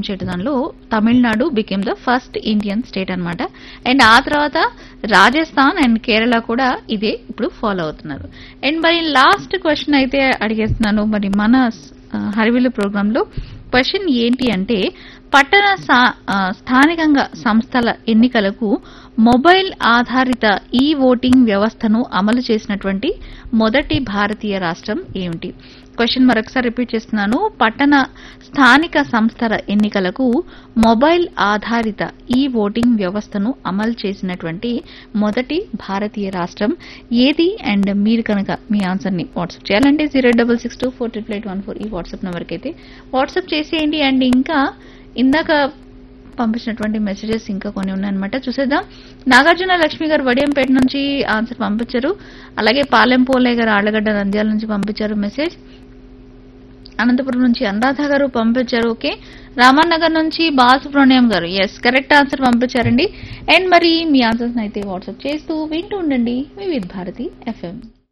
ప్రశ్నించే దానిలో Tamil Nadu became the first Indian state అన్నమాట అండ్ ఆ తర్వాత రాజస్థాన్ అండ్ కేరళ కూడా ఇదే ఇప్పుడు ఫాలో అవుతున్నారు అండ్ మరి లాస్ట్ క్వశ్చన్ అయితే అడిగేస్తున్నాను మరి మన ఆ, హరివిల్లు ప్రోగ్రాంలో క్వశ్చన్ ఏంటి అంటే పట్టణ సా- ఆ, స్థానికంగా సంస్థల ఎన్నికలకు మొబైల్ ఆధారిత ఈ ఓటింగ్ వ్యవస్థను అమలు చేసినటువంటి మొదటి భారతీయ రాష్ట్రం ఏమిటి క్వశ్చన్ మరొకసారి రిపీట్ చేస్తున్నాను పట్టణ స్థానిక సంస్థల ఎన్నికలకు మొబైల్ ఆధారిత ఈ ఓటింగ్ వ్యవస్థను అమలు చేసినటువంటి మొదటి భారతీయ రాష్ట్రం ఏది అండ్ మీరు కనుక మీ ఆన్సర్ ని వాట్సాప్ చేయాలంటే zero double six two four triple eight one four ఈ వాట్సాప్ నెంబర్కి అయితే వాట్సాప్ చేసేయండి అండ్ ఇంకా ఇందాక పంపించినటువంటి మెసేజెస్ ఇంకా కొన్ని ఉన్నాయన్నమాట చూసేద్దాం నాగార్జున లక్ష్మి గారు వడియంపేట నుంచి ఆన్సర్ పంపించారు అలాగే పాలెం పోలే గారు ఆళ్లగడ్డ నంద్యాల నుంచి పంపించారు మెసేజ్ అనంతపురం నుంచి అనురాధ గారు పంపించారు ఓకే రామన్నగర్ నుంచి Balasubrahmanyam garu yes correct answer పంపించారండి అండ్ మరి మీ ఆన్సర్స్ అయితే వాట్సాప్ చేస్తూ వింటూ ఉండండి మీ విత్ భారతి ఎఫ్ఎం